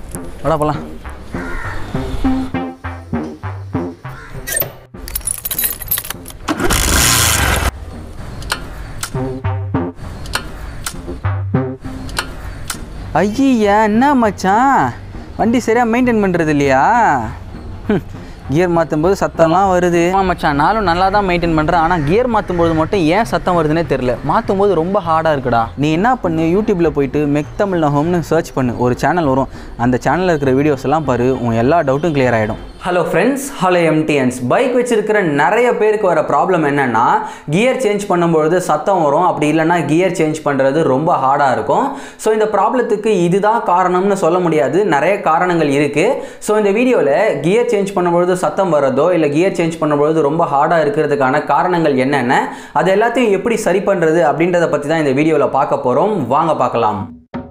வாடா போலாம் ஐயா என்ன மச்சான் வண்டி சரியாக மெயின்டைன் பண்ணுறது இல்லையா கியர் மாற்றும் போது சத்தம்லாம் வருது ஆமாம் மச்சான் நானும் நல்லா தான் மெயின்டைன் பண்ணுறேன் ஆனால் கியர் மாற்றும் போது மட்டும் ஏன் சத்தம் வருதுன்னே தெரில மாற்றும் போது ரொம்ப ஹார்டாக இருக்குடா நீ என்ன பண்ணு யூடியூப்பில் போயிட்டு மெக் தமிழ் ஹோம்னு சர்ச் பண்ணு ஒரு சேனல் வரும் அந்த சேனலில் இருக்கிற வீடியோஸ் எல்லாம் பாரு உன் எல்லா டவுட்டும் clear ஆகிடும் ஹலோ ஃப்ரெண்ட்ஸ் ஹலோ எம்டிஎன்ஸ் பைக் வச்சிருக்கிற நிறைய பேருக்கு வர ப்ராப்ளம் என்னன்னா கியர் சேஞ்ச் பண்ணும்பொழுது சத்தம் வரும் அப்படி இல்லைன்னா கியர் சேஞ்ச் பண்ணுறது ரொம்ப ஹார்டாக இருக்கும் ஸோ இந்த ப்ராப்ளத்துக்கு இதுதான் காரணம்னு சொல்ல முடியாது நிறைய காரணங்கள் இருக்குது ஸோ இந்த வீடியோவில் கியர் சேஞ்ச் பண்ணும்பொழுது சத்தம் வர்றதோ இல்லை கியர் சேஞ்ச் பண்ணும்பொழுது ரொம்ப ஹார்டாக இருக்கிறதுக்கான காரணங்கள் என்னென்ன அது எல்லாத்தையும் எப்படி சரி பண்ணுறது அப்படின்றத பற்றி தான் இந்த வீடியோவில் பார்க்க போகிறோம் வாங்க பார்க்கலாம்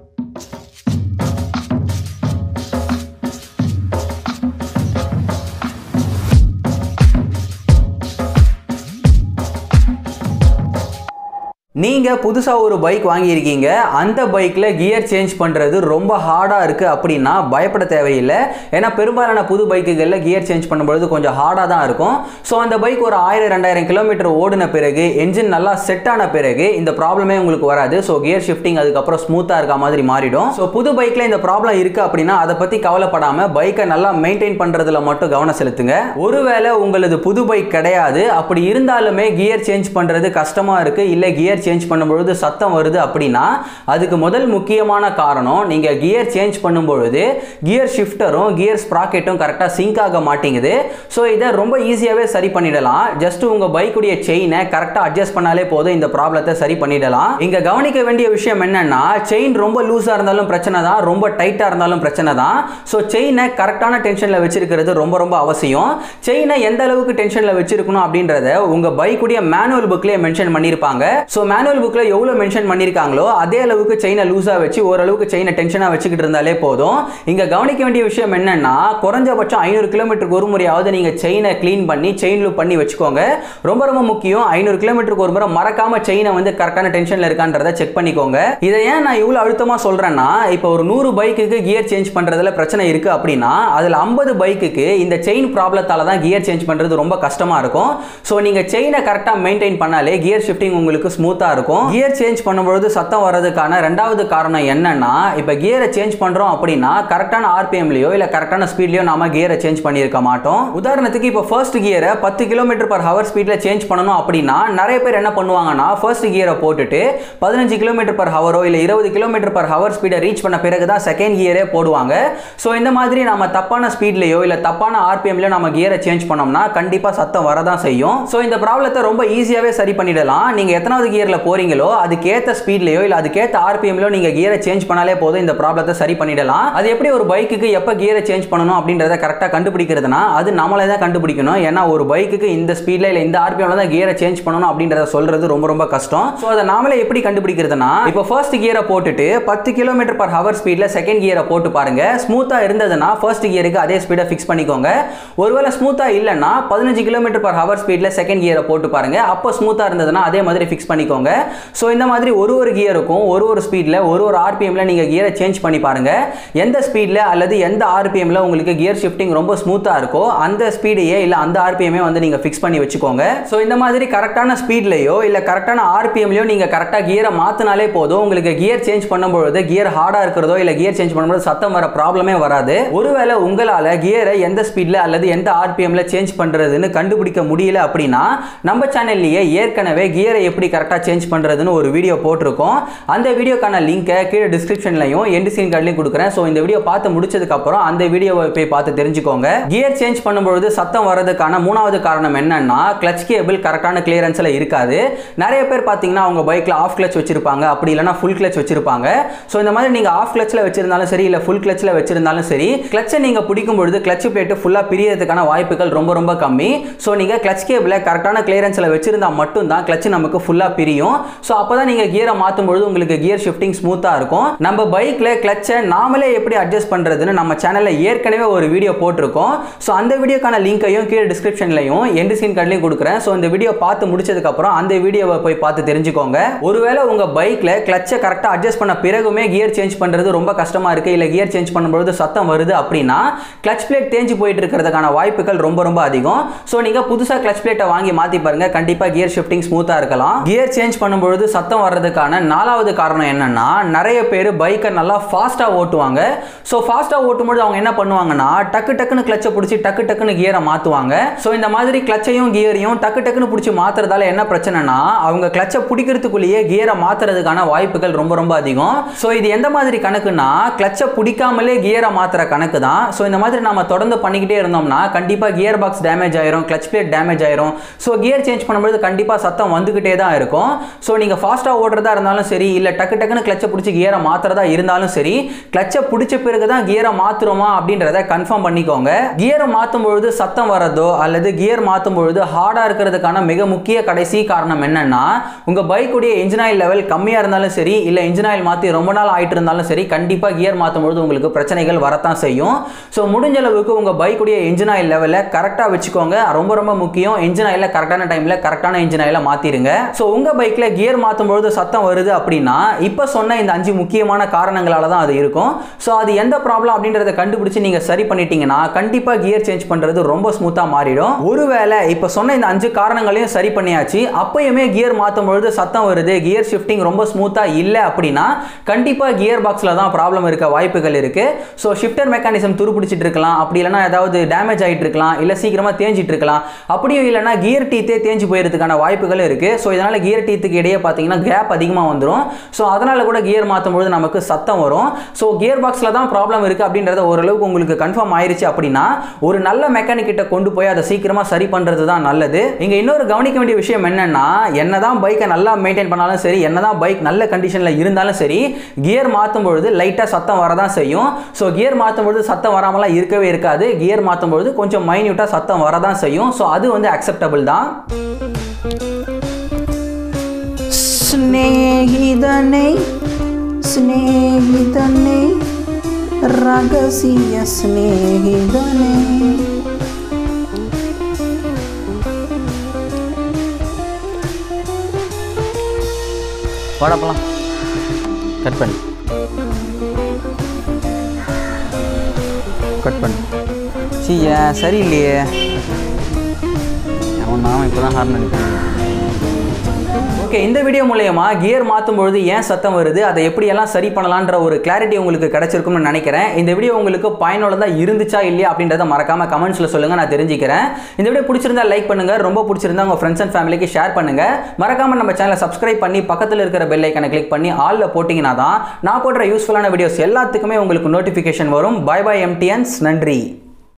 நீங்கள் புதுசாக ஒரு பைக் வாங்கியிருக்கீங்க அந்த பைக்கில் கியர் சேஞ்ச் பண்ணுறது ரொம்ப ஹார்டாக இருக்குது அப்படின்னா பயப்பட தேவையில்லை ஏன்னா பெரும்பாலான புது பைக்குகளில் கியர் சேஞ்ச் பண்ணும்பொழுது கொஞ்சம் ஹார்டாக தான் இருக்கும் ஸோ அந்த பைக் ஒரு ஆயிரம் ரெண்டாயிரம் கிலோமீட்டர் ஓடின பிறகு என்ஜின் நல்லா செட் ஆன பிறகு இந்த ப்ராப்ளமே உங்களுக்கு வராது ஸோ கியர் ஷிஃப்டிங் அதுக்கப்புறம் ஸ்மூத்தாக இருக்க மாதிரி மாறிடும் ஸோ புது பைக்கில் இந்த ப்ராப்ளம் இருக்குது அப்படின்னா அதை பற்றி கவலைப்படாமல் பைக்கை நல்லா மெயின்டைன் பண்ணுறதுல மட்டும் கவனம் செலுத்துங்க ஒருவேளை உங்களது புது பைக் கிடையாது அப்படி இருந்தாலுமே கியர் சேஞ்ச் பண்ணுறது கஷ்டமாக இருக்குது இல்லை கியர் சேஞ்ச் பண்ணும்பொழுது சத்தம் வருது அப்படின்னா அதுக்கு முதல் முக்கியமான காரணம் நீங்கள் கியர் சேஞ்ச் பண்ணும்பொழுது கியர் ஷிஃப்டரும் கியர் ஸ்ப்ராக்கெட்டும் கரெக்டாக சிங்க் ஆக மாட்டேங்குது ஸோ இதை ரொம்ப ஈஸியாகவே சரி பண்ணிடலாம் ஜஸ்ட் உங்கள் பைக்குடைய செயினை கரெக்டாக அட்ஜஸ்ட் பண்ணாலே போதும் இந்த ப்ராப்ளத்தை சரி பண்ணிடலாம் இங்கே கவனிக்க வேண்டிய விஷயம் என்னன்னா செயின் ரொம்ப லூஸாக இருந்தாலும் பிரச்சனை தான் ரொம்ப டைட்டாக இருந்தாலும் பிரச்சனை தான் ஸோ செயினை கரெக்டான டென்ஷனில் வச்சிருக்கிறது ரொம்ப ரொம்ப அவசியம் செயினை எந்த அளவுக்கு டென்ஷனில் வச்சிருக்கணும் அப்படின்றத உங்கள் பைக்குடைய மேனுவல் புக்லேயே மென்ஷன் பண்ணியிருப்பாங்க ஸோ மேனுவல் புக்கில் எவ்வளோ மென்ஷன் பண்ணியிருக்காங்களோ அதே அளவுக்கு செயினை லூஸாக வச்சு ஓரளவுக்கு செயினை டென்ஷனாக வச்சுக்கிட்டு இருந்தாலே போதும் இங்கே கவனிக்க வேண்டிய விஷயம் என்னன்னா குறைஞ்சபட்சம் ஐநூறு கிலோமீட்டருக்கு ஒரு முறையாவது நீங்கள் செயினை க்ளீன் பண்ணி செயின் லூப் பண்ணி வச்சுக்கோங்க ரொம்ப ரொம்ப முக்கியம் ஐநூறு கிலோமீட்டருக்கு ஒரு முறை மறக்காம செயினை வந்து கரெக்டான டென்ஷனில் இருக்கான்றதை செக் பண்ணிக்கோங்க இதை ஏன் நான் இவ்வளோ அழுத்தமாக சொல்கிறேன்னா இப்போ ஒரு நூறு பைக்குக்கு கியர் சேஞ்ச் பண்ணுறதுல பிரச்சனை இருக்குது அப்படின்னா அதில் ஐம்பது பைக்குக்கு இந்த செயின் ப்ராப்ளத்தால தான் கியர் சேஞ்ச் பண்ணுறது ரொம்ப கஷ்டமாக இருக்கும் ஸோ நீங்கள் செயினை கரெக்டாக மெயின்டைன் பண்ணாலே கியர் ஷிஃப்டிங் உங்களுக்கு ஸ்மூத்தாக இருக்கும் கியர் சேஞ்ச் பண்ணும்பொழுது சத்தம் வர்றதுக்கான ரெண்டாவது காரணம் என்னன்னா இப்போ கியரை சேஞ்ச் பண்ணுறோம் அப்படின்னா கரெக்டான ஆர்பிஎம்லையோ இல்லை கரெக்டான ஸ்பீட்லையோ நாம கியரை சேஞ்ச் பண்ணியிருக்க மாட்டோம் உதாரணத்துக்கு இப்போ ஃபர்ஸ்ட் கியரை பத்து கிலோமீட்டர் பர் ஹவர் ஸ்பீடில் சேஞ்ச் பண்ணணும் அப்படின்னா நிறைய பேர் என்ன பண்ணுவாங்கன்னா ஃபர்ஸ்ட் கியரை போட்டுட்டு பதினஞ்சு கிலோமீட்டர் பர் ஹவரோ இல்லை இருபது கிலோமீட்டர் பர் ஹவர் ஸ்பீடை ரீச் பண்ண பிறகு தான் செகண்ட் கியரே போடுவாங்க ஸோ இந்த மாதிரி நம்ம தப்பான ஸ்பீட்லையோ இல்லை தப்பான ஆர்பிஎம்லையோ நம்ம கியரை சேஞ்ச் பண்ணோம்னா கண்டிப்பாக சத்தம் வரதான் செய்யும் ஸோ இந்த ப்ராப்ளத்தை ரொம்ப ஈஸியாகவே சரி பண்ணிடலாம் நீங்கள் எத்தனாவது கியரில் போறீங்களோ அதுக்கேற்ற ஸ்பீட்லையோ இல்லை அதுக்கேற்ற ஆர்பிஎம்லையோ நீங்கள் கியரை சேஞ்ச் பண்ணாலே போதும் இந்த ப்ராப்ளத்தை சரி பண்ணிடலாம் அது எப்படி ஒரு பைக்குக்கு எப்போ கியரை சேஞ்ச் பண்ணணும் அப்படின்றத கரெக்டாக கண்டுபிடிக்கிறதுனா அது நம்மளே தான் கண்டுபிடிக்கணும் ஏன்னா ஒரு பைக்குக்கு இந்த ஸ்பீடில் இல்லை இந்த ஆர்பிஎம்ல தான் கியரை சேஞ்ச் பண்ணணும் அப்படின்றத சொல்றது ரொம்ப ரொம்ப கஷ்டம் ஸோ அதை நாமளே எப்படி கண்டுபிடிக்கிறதுனா இப்போ ஃபர்ஸ்ட் கியரை போட்டுட்டு பத்து கிலோமீட்டர் பர் ஹவர் ஸ்பீடில் செகண்ட் கியரை போட்டு பாருங்க ஸ்மூத்தாக இருந்ததுன்னா ஃபர்ஸ்ட் கியருக்கு அதே ஸ்பீடை ஃபிக்ஸ் பண்ணிக்கோங்க ஒருவேளை ஸ்மூத்தாக இல்லைன்னா பதினஞ்சு கிலோமீட்டர் பர் ஹவர் ஸ்பீடில் செகண்ட் கியரை போட்டு பாருங்க அப்போ ஸ்மூத்தாக இருந்ததுன்னா அதே மாதிரி ஃபிக்ஸ் பண்ணிக்கோங்க ஸோ இந்த மாதிரி ஒரு ஒரு கியருக்கும் ஒரு ஒரு ஸ்பீடில் ஒரு ஒரு ஆர்பிஎம்ல நீங்கள் கியரை சேஞ்ச் பண்ணி பாருங்க எந்த ஸ்பீடில் அல்லது எந்த ஆர்பிஎம்ல உங்களுக்கு கியர் ஷிஃப்டிங் ரொம்ப ஸ்மூத்தாக இருக்கோ அந்த ஸ்பீடையே இல்லை அந்த ஆர்பிஎம்மே வந்து நீங்கள் ஃபிக்ஸ் பண்ணி வச்சுக்கோங்க ஸோ இந்த மாதிரி கரெக்டான ஸ்பீட்லையோ இல்லை கரெக்டான ஆர்பிஎம்லையோ நீங்கள் கரெக்டாக கியரை மாற்றினாலே போதும் உங்களுக்கு கியர் சேஞ்ச் பண்ணும்பொழுது கியர் ஹார்டாக இருக்கிறதோ இல்லை கியர் சேஞ்ச் பண்ணும்போது சத்தம் வர ப்ராப்ளமே வராது ஒருவேளை உங்களால் கியரை எந்த ஸ்பீடில் அல்லது எந்த ஆர்பிஎம்ல சேஞ்ச் பண்ணுறதுன்னு கண்டுபிடிக்க முடியல அப்படின்னா நம்ம சேனல்லையே ஏற்கனவே கியரை எப்படி கரெக்டாக சேஞ்ச் பண்ணுறதுன்னு ஒரு வீடியோ போட்டிருக்கோம் அந்த வீடியோக்கான லிங்கை கீழே டிஸ்கிரிப்ஷன்லையும் எண்டு சீன் கார்ட்லையும் கொடுக்குறேன் ஸோ இந்த வீடியோ பார்த்து முடிச்சதுக்கப்புறம் அந்த வீடியோவை போய் பார்த்து தெரிஞ்சுக்கோங்க கியர் சேஞ்ச் பண்ணும்பொழுது சத்தம் வர்றதுக்கான மூணாவது காரணம் என்னன்னா கிளச் கேபிள் கரெக்டான கிளியரன்ஸில் இருக்காது நிறைய பேர் பார்த்தீங்கன்னா அவங்க பைக்கில் ஆஃப் கிளச் வச்சிருப்பாங்க அப்படி இல்லைனா ஃபுல் கிளச் வச்சிருப்பாங்க ஸோ இந்த மாதிரி நீங்கள் ஆஃப் கிளச்சில் வச்சிருந்தாலும் சரி இல்லை ஃபுல் கிளச்சில் வச்சிருந்தாலும் சரி கிளச்சை நீங்கள் பிடிக்கும் பொழுது கிளச் பிளேட்டு ஃபுல்லாக பிரியறதுக்கான வாய்ப்புகள் ரொம்ப ரொம்ப கம்மி ஸோ நீங்கள் கிளச் கேபிளை கரெக்டான கிளியரன்ஸில் வச்சிருந்தா மட்டும்தான் கிளச் நமக்கு ஃபுல்லாக பிரியும் முடியும் ஸோ அப்போ தான் நீங்கள் கியரை மாற்றும் பொழுது உங்களுக்கு கியர் ஷிஃப்டிங் ஸ்மூத்தாக இருக்கும் நம்ம பைக்கில் கிளச்சை நாமளே எப்படி அட்ஜஸ்ட் பண்ணுறதுன்னு நம்ம சேனலில் ஏற்கனவே ஒரு வீடியோ போட்டிருக்கோம் ஸோ அந்த வீடியோக்கான லிங்கையும் கீழே டிஸ்கிரிப்ஷன்லையும் எண்டு ஸ்கிரீன் கார்ட்லையும் கொடுக்குறேன் ஸோ இந்த வீடியோ பார்த்து முடிச்சதுக்கப்புறம் அந்த வீடியோவை போய் பார்த்து தெரிஞ்சுக்கோங்க ஒருவேளை உங்கள் பைக்கில் கிளச்சை கரெக்டாக அட்ஜஸ்ட் பண்ண பிறகுமே கியர் சேஞ்ச் பண்ணுறது ரொம்ப கஷ்டமாக இருக்குது இல்லை கியர் சேஞ்ச் பண்ணும்பொழுது சத்தம் வருது அப்படின்னா கிளச் பிளேட் தேஞ்சு போயிட்டு இருக்கிறதுக்கான வாய்ப்புகள் ரொம்ப ரொம்ப அதிகம் ஸோ நீங்கள் புதுசாக கிளச் பிளேட்டை வாங்கி மாற்றி பாருங்க கண்டிப்பாக கியர் ஷிஃப்டிங் ஸ்மூத்தாக இருக்கலாம் கியர் சேஞ்ச் பண்ணும்பொழுது சத்தம் வர்றதுக்கான நாலாவது காரணம் என்னன்னா நிறைய பேர் பைக்கை நல்லா ஃபாஸ்ட்டாக ஓட்டுவாங்க ஸோ ஃபாஸ்ட்டாக ஓட்டும்போது அவங்க என்ன பண்ணுவாங்கன்னா டக்கு டக்குன்னு கிளச்சை பிடிச்சி டக்கு டக்குன்னு கியரை மாற்றுவாங்க ஸோ இந்த மாதிரி கிளச்சையும் கியரையும் டக்கு டக்குன்னு பிடிச்சி மாற்றுறதால என்ன பிரச்சனைனா அவங்க கிளச்சை பிடிக்கிறதுக்குள்ளேயே கியரை மாற்றுறதுக்கான வாய்ப்புகள் ரொம்ப ரொம்ப அதிகம் ஸோ இது எந்த மாதிரி கணக்குன்னா கிளச்சை பிடிக்காமலே கியரை மாற்றுற கணக்கு தான் ஸோ இந்த மாதிரி நம்ம தொடர்ந்து பண்ணிக்கிட்டே இருந்தோம்னா கண்டிப்பாக கியர் பாக்ஸ் டேமேஜ் ஆயிரும் கிளச் பிளேட் டேமேஜ் ஆயிரும் ஸோ கியர் சேஞ்ச் பண்ணும்போது கண்டிப்பாக சத்தம் வந்துக்கிட்டே தான் இருக்கும் ஸோ நீங்கள் ஃபாஸ்ட்டாக ஓடுறதா இருந்தாலும் சரி இல்லை டக்கு டக்குன்னு கிளச்சை பிடிச்சி கியரை மாற்றுறதா இருந்தாலும் சரி கிளச்சை பிடிச்ச பிறகு தான் கியரை மாற்றுறோமா அப்படின்றத கன்ஃபார்ம் பண்ணிக்கோங்க கியரை மாற்றும் பொழுது சத்தம் வர்றதோ அல்லது கியர் மாற்றும் பொழுது ஹார்டாக இருக்கிறதுக்கான மிக முக்கிய கடைசி காரணம் என்னன்னா உங்கள் பைக்குடைய இன்ஜின் ஆயில் லெவல் கம்மியாக இருந்தாலும் சரி இல்லை இன்ஜின் ஆயில் மாற்றி ரொம்ப நாள் ஆயிட்டு இருந்தாலும் சரி கண்டிப்பாக கியர் மாற்றும் பொழுது உங்களுக்கு பிரச்சனைகள் வரத்தான் செய்யும் ஸோ முடிஞ்ச அளவுக்கு உங்கள் பைக்குடைய இன்ஜின் ஆயில் லெவலை கரெக்டாக வச்சுக்கோங்க ரொம்ப ரொம்ப முக்கியம் இன்ஜின் ஆயில கரெக்டான டைமில் கரெக்டான இன்ஜின் ஆயில மாற்றிடுங்க ஸோ உங்கள் பைக்கில் கியர் மாற்றும் பொழுது சத்தம் வருது அப்படின்னா இப்போ சொன்ன இந்த அஞ்சு முக்கியமான காரணங்களால தான் அது இருக்கும் ஸோ அது எந்த ப்ராப்ளம் அப்படின்றத கண்டுபிடிச்சு நீங்கள் சரி பண்ணிட்டீங்கன்னா கண்டிப்பாக கியர் சேஞ்ச் பண்ணுறது ரொம்ப ஸ்மூத்தாக மாறிடும் ஒருவேளை இப்போ சொன்ன இந்த அஞ்சு காரணங்களையும் சரி பண்ணியாச்சு அப்பயுமே கியர் மாற்றும் பொழுது சத்தம் வருது கியர் ஷிஃப்டிங் ரொம்ப ஸ்மூத்தாக இல்லை அப்படின்னா கண்டிப்பாக கியர் பாக்ஸில் தான் ப்ராப்ளம் இருக்க வாய்ப்புகள் இருக்கு ஸோ ஷிஃப்டர் மெக்கானிசம் துருப்பிடிச்சிட்டு இருக்கலாம் அப்படி இல்லைனா ஏதாவது டேமேஜ் ஆகிட்டு இருக்கலாம் இல்லை சீக்கிரமாக தேஞ்சிட்டு இருக்கலாம் அப்படியும் இல்லைனா கியர் டீத்தே தேஞ்சு போயிருதுக்கான வாய்ப்புகள் இருக்கு ஸோ இதனால் கியர் டீத்துக்கு இடையே பார்த்தீங்கன்னா கேப் அதிகமாக வந்துடும் ஸோ அதனால் கூட கியர் மாற்றும் பொழுது நமக்கு சத்தம் வரும் ஸோ கியர் பாக்ஸில் தான் ப்ராப்ளம் இருக்குது அப்படின்றத ஓரளவுக்கு உங்களுக்கு கன்ஃபார்ம் ஆயிருச்சு அப்படின்னா ஒரு நல்ல மெக்கானிக் கிட்ட கொண்டு போய் அதை சீக்கிரமாக சரி பண்ணுறது தான் நல்லது இங்கே இன்னொரு கவனிக்க வேண்டிய விஷயம் என்னன்னா என்னதான் பைக்கை நல்லா மெயின்டைன் பண்ணாலும் சரி என்னதான் பைக் நல்ல கண்டிஷனில் இருந்தாலும் சரி கியர் மாற்றும் பொழுது லைட்டாக சத்தம் வரதான் செய்யும் ஸோ கியர் மாற்றும் பொழுது சத்தம் வராமலாம் இருக்கவே இருக்காது கியர் மாற்றும் பொழுது கொஞ்சம் மைன்யூட்டாக சத்தம் வரதான் செய்யும் ஸோ அது வந்து அக்செப்டபிள் தான் ಸ್ನೇಹಿತನೇ ಸ್ನೇಹಿತನೇ ರಹಸ್ಯ ಸ್ನೇಹಿತನೇ வாடா போலாம் கட் பண்ணு கட் பண்ணு சி ஏன் சரியில்லையே அவன் நாம இப்போ தான் ஹார்ன் அடிப்பான் ஓகே இந்த வீடியோ மூலயமா கியர் மாற்றும் பொழுது ஏன் சத்தம் வருது அதை எப்படியெல்லாம் சரி பண்ணலான்ற ஒரு கிளாரிட்டி உங்களுக்கு கிடைச்சிருக்கும்னு நினைக்கிறேன் இந்த வீடியோ உங்களுக்கு பயனுள்ளதாக இருந்துச்சா இல்லையா அப்படின்றத மறக்காம கமெண்ட்ஸில் சொல்லுங்க நான் தெரிஞ்சுக்கிறேன் இந்த வீடியோ பிடிச்சிருந்தா லைக் பண்ணுங்க ரொம்ப பிடிச்சிருந்தா உங்க ஃப்ரெண்ட்ஸ் அண்ட் ஃபேமிலிக்கு ஷேர் பண்ணுங்க மறக்காம நம்ம சேனலை சப்ஸ்கிரைப் பண்ணி பக்கத்தில் இருக்கிற பெல் ஐக்கனை கிளிக் பண்ணி ஆல்ல போட்டிங்கன்னா தான் நான் போடுற யூஸ்ஃபுல்லான வீடியோஸ் எல்லாத்துக்குமே உங்களுக்கு நோட்டிஃபிகேஷன் வரும் பை பை எம்டிஎன்ஸ் நன்றி